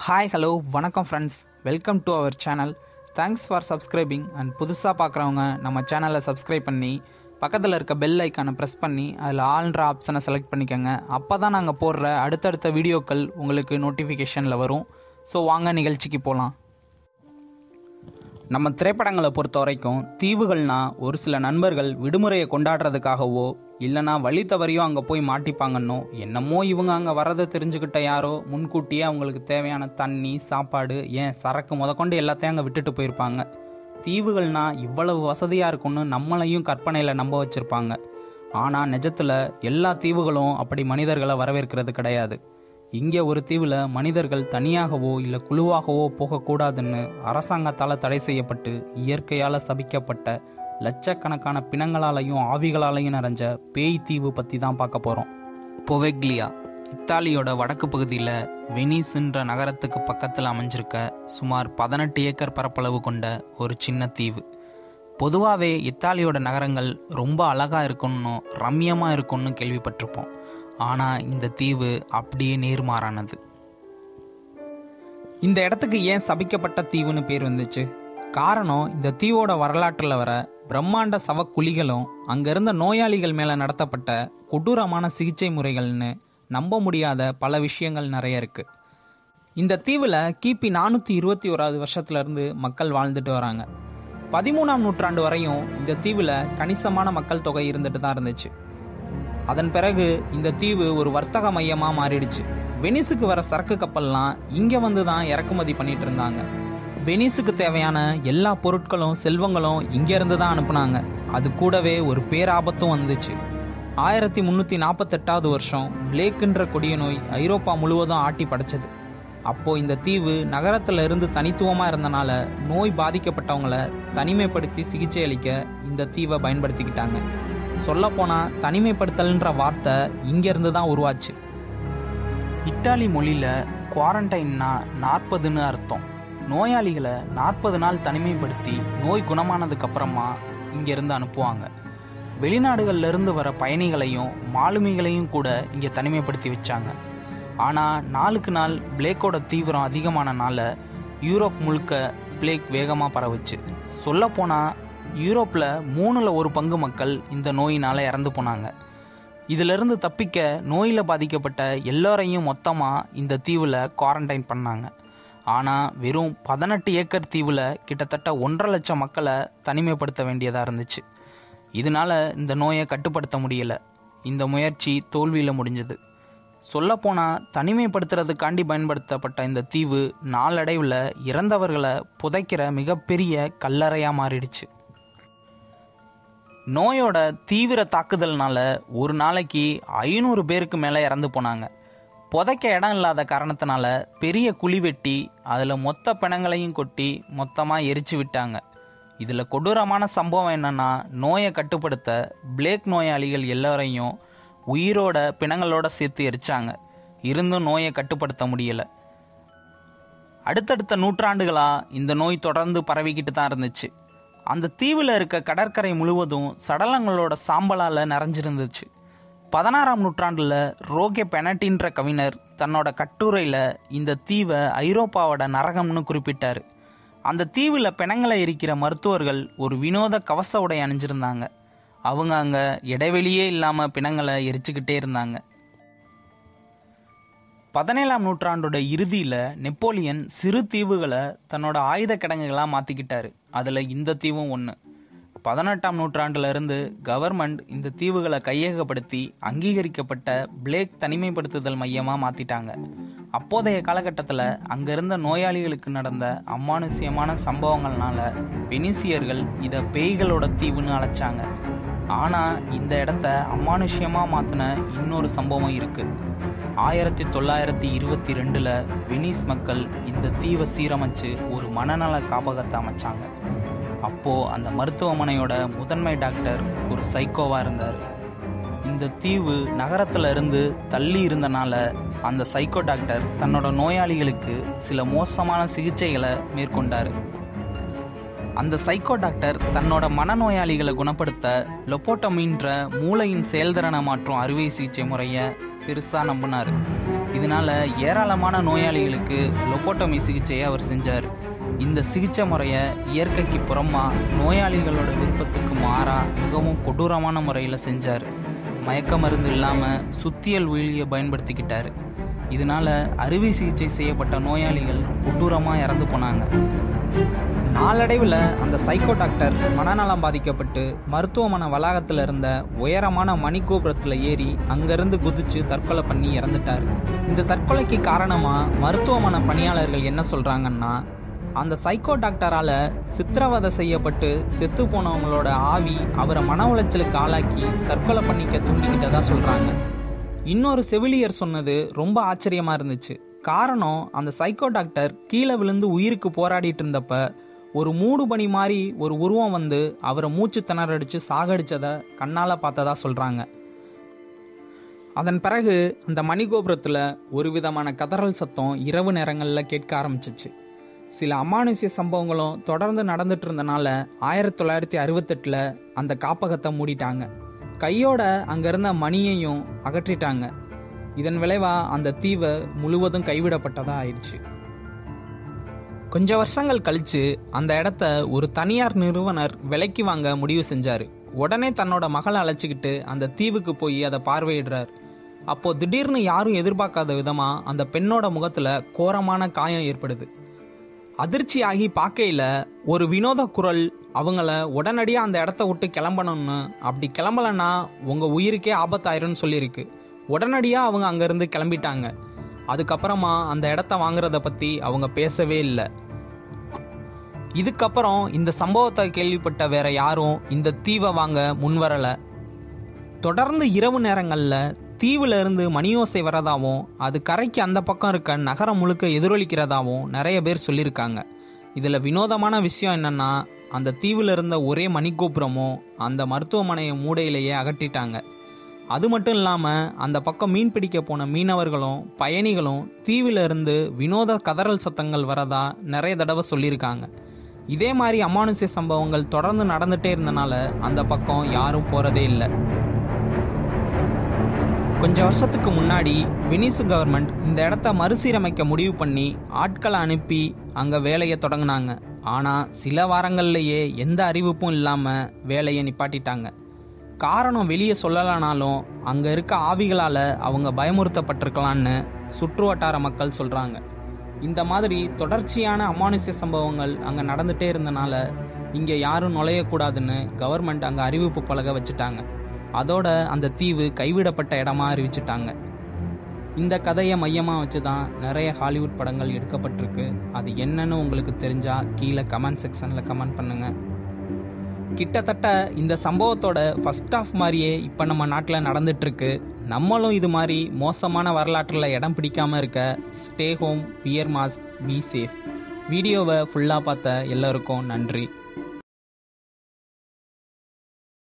hi hello வணக்கம் friends welcome to our channel thanks for subscribing and புதுசாக பார்க்குறவங்க நம்ம சேனலை சப்ஸ்கிரைப் பண்ணி பக்கத்தில் இருக்க பெல் ஐக்கானை ப்ரெஸ் பண்ணி அதில் ஆல்ன்ற ஆப்ஷனை செலக்ட் பண்ணிக்கோங்க அப்போ தான் நாங்கள் போடுற அடுத்தடுத்த வீடியோக்கள் உங்களுக்கு நோட்டிஃபிகேஷனில் வரும் ஸோ வாங்க நிகழ்ச்சிக்கு போகலாம் நம்ம திரைப்படங்களை பொறுத்த வரைக்கும் தீவுகள்னா ஒரு சில நண்பர்கள் விடுமுறையை கொண்டாடுறதுக்காகவோ இல்லைனா வழி தவறியோ அங்கே போய் மாட்டிப்பாங்கன்னோ என்னமோ இவங்க அங்கே வரதை தெரிஞ்சுக்கிட்ட யாரோ முன்கூட்டியே அவங்களுக்கு தேவையான தண்ணி சாப்பாடு ஏன் சரக்கு முதற்கொண்டு எல்லாத்தையும் அங்கே விட்டுட்டு போயிருப்பாங்க தீவுகள்னா இவ்வளவு வசதியாக இருக்கும்னு நம்மளையும் கற்பனையில் நம்ப வச்சுருப்பாங்க ஆனால் நிஜத்தில் எல்லா தீவுகளும் அப்படி மனிதர்களை வரவேற்கிறது கிடையாது இங்கே ஒரு தீவில் மனிதர்கள் தனியாகவோ இல்லை குழுவாகவோ போகக்கூடாதுன்னு அரசாங்கத்தால் தடை செய்யப்பட்டு இயற்கையால் சபிக்கப்பட்ட லட்சக்கணக்கான பிணங்களாலையும் ஆவிகளாலையும் நிறைஞ்ச பேய் தீவு பற்றி தான் பார்க்க போகிறோம் பொவெக்லியா இத்தாலியோட வடக்கு பகுதியில் வெனிஸ்ன்ற நகரத்துக்கு பக்கத்தில் அமைஞ்சிருக்க சுமார் பதினெட்டு ஏக்கர் பரப்பளவு கொண்ட ஒரு சின்ன தீவு பொதுவாகவே இத்தாலியோட நகரங்கள் ரொம்ப அழகாக இருக்கும்னு ரம்யமாக இருக்கும்னு கேள்விப்பட்டிருப்போம் ஆனால் இந்த தீவு அப்படியே நேர்மாறானது இந்த இடத்துக்கு ஏன் சபிக்கப்பட்ட தீவுன்னு பேர் வந்துச்சு காரணம் இந்த தீவோட வரலாற்றில் வர பிரம்மாண்ட சவக்குழிகளும் அங்க இருந்த நோயாளிகள் மேல நடத்தப்பட்ட கொடூரமான சிகிச்சை முறைகள்னு நம்ப முடியாத பல விஷயங்கள் நிறைய இருக்கு இந்த தீவுல கிபி நானூத்தி இருபத்தி ஓராவது வருஷத்துல இருந்து மக்கள் வாழ்ந்துட்டு வராங்க பதிமூணாம் நூற்றாண்டு வரையும் இந்த தீவுல கணிசமான மக்கள் தொகை இருந்துட்டு தான் இருந்துச்சு அதன் பிறகு இந்த தீவு ஒரு வர்த்தக மையமா மாறிடுச்சு வெனிஸுக்கு வர சரக்கு கப்பல்லாம் இங்க வந்து தான் இறக்குமதி பண்ணிட்டு இருந்தாங்க வெனிஸுக்கு தேவையான எல்லா பொருட்களும் செல்வங்களும் இங்க இருந்து தான் அனுப்புனாங்க அது கூடவே ஒரு பேராபத்தும் வந்துச்சு ஆயிரத்தி முன்னூத்தி நாற்பத்தெட்டாவது வருஷம் பிளேக்குன்ற கொடிய நோய் ஐரோப்பா முழுவதும் ஆட்டி படைச்சது அப்போ இந்த தீவு நகரத்துல இருந்து தனித்துவமா இருந்தனால நோய் பாதிக்கப்பட்டவங்கள தனிமைப்படுத்தி சிகிச்சை அளிக்க இந்த தீவை பயன்படுத்திக்கிட்டாங்க சொல்லப்போனா தனிமைப்படுத்தல்ன்ற வார்த்தை இங்க இருந்து தான் உருவாச்சு இத்தாலி மொழியில குவாரண்டைன்னா நாற்பதுன்னு அர்த்தம் நோயாளிகளை நாற்பது நாள் தனிமைப்படுத்தி நோய் குணமானதுக்கு அப்புறமா இங்கிருந்து அனுப்புவாங்க வெளிநாடுகள்ல இருந்து வர பயணிகளையும் மாலுமிகளையும் கூட இங்கே தனிமைப்படுத்தி வச்சாங்க ஆனால் நாளுக்கு நாள் பிளேக்கோட தீவிரம் அதிகமானனால யூரோப் முழுக்க பிளேக் வேகமாக பரவுச்சு சொல்லப்போனால் யூரோப்பில் மூணில் ஒரு பங்கு மக்கள் இந்த நோயினால் இறந்து போனாங்க இதிலிருந்து தப்பிக்க நோயில் பாதிக்கப்பட்ட எல்லோரையும் மொத்தமாக இந்த தீவில் குவாரண்டைன் பண்ணாங்க ஆனால் வெறும் பதினெட்டு ஏக்கர் தீவில் கிட்டத்தட்ட ஒன்றரை லட்சம் மக்களை தனிமைப்படுத்த வேண்டியதாக இருந்துச்சு இதனால இந்த நோயை கட்டுப்படுத்த முடியல இந்த முயற்சி தோல்வியில் முடிஞ்சது சொல்லப்போனால் தனிமைப்படுத்துறதுக்காண்டி பயன்படுத்தப்பட்ட இந்த தீவு நாளடைவில் இறந்தவர்களை புதைக்கிற மிகப்பெரிய கல்லறையாக மாறிடுச்சு நோயோட தீவிர தாக்குதல்னால ஒரு நாளைக்கு ஐநூறு பேருக்கு மேலே இறந்து போனாங்க புதைக்க இடம் இல்லாத காரணத்தினால பெரிய குழி வெட்டி அதில் மொத்த பிணங்களையும் கொட்டி மொத்தமாக எரிச்சு விட்டாங்க இதில் கொடூரமான சம்பவம் என்னன்னா நோயை கட்டுப்படுத்த பிளேக் நோயாளிகள் எல்லாரையும் உயிரோட பிணங்களோட சேர்த்து எரிச்சாங்க இருந்தும் நோயை கட்டுப்படுத்த முடியலை அடுத்தடுத்த நூற்றாண்டுகளா இந்த நோய் தொடர்ந்து பரவிக்கிட்டு தான் இருந்துச்சு அந்த தீவில் இருக்க கடற்கரை முழுவதும் சடலங்களோட சாம்பலால் நிறைஞ்சிருந்துச்சு பதினாறாம் நூற்றாண்டில் ரோகே பெனட்டின்ற கவிஞர் தன்னோட கட்டுரையில் இந்த தீவை ஐரோப்பாவோட நரகம்னு குறிப்பிட்டார் அந்த தீவில் பிணங்களை எரிக்கிற மருத்துவர்கள் ஒரு வினோத கவச உடை அணிஞ்சிருந்தாங்க அவங்க அங்கே இடைவெளியே இல்லாமல் பிணங்களை எரிச்சுக்கிட்டே இருந்தாங்க பதினேழாம் நூற்றாண்டோட இறுதியில் நெப்போலியன் சிறு தீவுகளை தன்னோட ஆயுத கிடங்குகளாக மாற்றிக்கிட்டாரு அதில் இந்த தீவும் ஒன்று பதினெட்டாம் நூற்றாண்டுல இருந்து கவர்மெண்ட் இந்த தீவுகளை கையகப்படுத்தி அங்கீகரிக்கப்பட்ட பிளேக் தனிமைப்படுத்துதல் மையமாக மாற்றிட்டாங்க அப்போதைய காலகட்டத்தில் அங்கே இருந்த நோயாளிகளுக்கு நடந்த அமானுஷ்யமான சம்பவங்கள்னால வெனிசியர்கள் இதை பேய்களோட தீவுன்னு அழைச்சாங்க ஆனால் இந்த இடத்த அமானுஷ்யமாக மாற்றின இன்னொரு சம்பவம் இருக்குது ஆயிரத்தி தொள்ளாயிரத்தி இருபத்தி ரெண்டில் வெனிஸ் மக்கள் இந்த தீவை சீரமைச்சு ஒரு மனநல காப்பகத்தை அமைச்சாங்க அப்போது அந்த மருத்துவமனையோட முதன்மை டாக்டர் ஒரு சைக்கோவாக இருந்தார் இந்த தீவு நகரத்தில் இருந்து தள்ளி இருந்தனால அந்த சைக்கோ டாக்டர் தன்னோட நோயாளிகளுக்கு சில மோசமான சிகிச்சைகளை மேற்கொண்டார் அந்த சைக்கோ டாக்டர் தன்னோட மனநோயாளிகளை குணப்படுத்த லொப்போட்டமின்ற மூளையின் செயல்திறனை மாற்றும் அறுவை சிகிச்சை முறையை பெருசாக நம்பினார் இதனால ஏராளமான நோயாளிகளுக்கு லொபோட்டமி சிகிச்சையை அவர் செஞ்சார் இந்த சிகிச்சை முறையை இயற்கைக்கு புறமா நோயாளிகளோட விருப்பத்துக்கு மாறா மிகவும் கொடூரமான முறையில் செஞ்சார் மயக்க மருந்து இல்லாமல் சுத்தியல் உயிலியை பயன்படுத்திக்கிட்டாரு இதனால அறுவை சிகிச்சை செய்யப்பட்ட நோயாளிகள் கொடூரமாக இறந்து போனாங்க நாளடைவில் அந்த சைக்கோ டாக்டர் மனநலம் பாதிக்கப்பட்டு மருத்துவமனை வளாகத்தில் இருந்த உயரமான மணிகோபுரத்தில் ஏறி அங்கிருந்து குதிச்சு தற்கொலை பண்ணி இறந்துட்டார் இந்த தற்கொலைக்கு காரணமாக மருத்துவமனை பணியாளர்கள் என்ன சொல்கிறாங்கன்னா அந்த சைக்கோ டாக்டரால சித்திரவதை செய்யப்பட்டு செத்து போனவங்களோட ஆவி அவரை மன உளைச்சலுக்கு ஆளாக்கி தற்கொலை பண்ணிக்க தூண்டிக்கிட்டதா சொல்றாங்க இன்னொரு செவிலியர் சொன்னது ரொம்ப ஆச்சரியமா இருந்துச்சு காரணம் அந்த சைக்கோ டாக்டர் கீழே விழுந்து உயிருக்கு போராடிட்டு இருந்தப்ப ஒரு மூடு பனி மாதிரி ஒரு உருவம் வந்து அவரை மூச்சு திணறடிச்சு சாகடிச்சத கண்ணால பார்த்ததா சொல்றாங்க அதன் பிறகு அந்த மணிகோபுரத்தில் ஒரு விதமான கதறல் சத்தம் இரவு நேரங்களில் கேட்க ஆரம்பிச்சிச்சு சில அமானுஷ்ய சம்பவங்களும் தொடர்ந்து நடந்துட்டு இருந்தனால ஆயிரத்தி தொள்ளாயிரத்தி அறுபத்தெட்டில் அந்த காப்பகத்தை மூடிட்டாங்க கையோட அங்க இருந்த மணியையும் அகற்றிட்டாங்க இதன் விளைவா அந்த தீவை முழுவதும் கைவிடப்பட்டதா ஆயிடுச்சு கொஞ்ச வருஷங்கள் கழிச்சு அந்த இடத்த ஒரு தனியார் நிறுவனர் விலைக்கு வாங்க முடிவு செஞ்சாரு உடனே தன்னோட மகளை அழைச்சிக்கிட்டு அந்த தீவுக்கு போய் அதை பார்வையிடுறார் அப்போ திடீர்னு யாரும் எதிர்பார்க்காத விதமா அந்த பெண்ணோட முகத்துல கோரமான காயம் ஏற்படுது அதிர்ச்சியாகி பார்க்கையில ஒரு வினோத குரல் அவங்கள உடனடியா அந்த இடத்த விட்டு கிளம்பணும்னு அப்படி கிளம்பலன்னா உங்க உயிருக்கே ஆபத்தாயிரும்னு சொல்லியிருக்கு உடனடியா அவங்க அங்கிருந்து கிளம்பிட்டாங்க அதுக்கப்புறமா அந்த இடத்த வாங்குறத பத்தி அவங்க பேசவே இல்லை இதுக்கப்புறம் இந்த சம்பவத்தை கேள்விப்பட்ட வேற யாரும் இந்த தீவை வாங்க முன்வரல தொடர்ந்து இரவு நேரங்கள்ல தீவுல இருந்து மணியோசை வரதாவும் அது கரைக்கு அந்த பக்கம் இருக்க நகரம் முழுக்க எதிரொலிக்கிறதாவும் நிறைய பேர் சொல்லியிருக்காங்க இதுல வினோதமான விஷயம் என்னன்னா அந்த தீவுல இருந்த ஒரே மணிகோபுரமும் அந்த மருத்துவமனையை மூடையிலேயே அகற்றிட்டாங்க அது மட்டும் இல்லாம அந்த பக்கம் மீன் பிடிக்க போன மீனவர்களும் பயணிகளும் தீவில இருந்து வினோத கதறல் சத்தங்கள் வரதா நிறைய தடவை சொல்லியிருக்காங்க இதே மாதிரி அமானுஷ்ய சம்பவங்கள் தொடர்ந்து நடந்துட்டே இருந்தனால அந்த பக்கம் யாரும் போறதே இல்லை கொஞ்சம் வருஷத்துக்கு முன்னாடி வெனிஸ் கவர்மெண்ட் இந்த இடத்த மறுசீரமைக்க முடிவு பண்ணி ஆட்களை அனுப்பி அங்க வேலையை தொடங்கினாங்க ஆனா சில வாரங்கள்லயே எந்த அறிவிப்பும் இல்லாம வேலையை நிப்பாட்டிட்டாங்க காரணம் வெளியே சொல்லலானாலும் அங்க இருக்க ஆவிகளால அவங்க பயமுறுத்தப்பட்டிருக்கலான்னு சுற்று வட்டார மக்கள் சொல்றாங்க இந்த மாதிரி தொடர்ச்சியான அமானுஷ்ய சம்பவங்கள் அங்க நடந்துட்டே இருந்தனால இங்க யாரும் நுழையக்கூடாதுன்னு கவர்மெண்ட் அங்க அறிவிப்பு பலகை வச்சுட்டாங்க அதோட அந்த தீவு கைவிடப்பட்ட இடமா அறிவிச்சிட்டாங்க இந்த கதையை மையமாக வச்சு தான் நிறைய ஹாலிவுட் படங்கள் எடுக்கப்பட்டிருக்கு அது என்னன்னு உங்களுக்கு தெரிஞ்சா கீழே கமெண்ட் செக்ஷனில் கமெண்ட் பண்ணுங்க கிட்டத்தட்ட இந்த சம்பவத்தோட ஃபர்ஸ்ட் ஆஃப் மாதிரியே இப்போ நம்ம நாட்டில் நடந்துட்டு இருக்கு நம்மளும் இது மாதிரி மோசமான வரலாற்றில் இடம் பிடிக்காம இருக்க stay home wear mask be safe வீடியோவை ஃபுல்லாக பார்த்த எல்லாருக்கும் நன்றி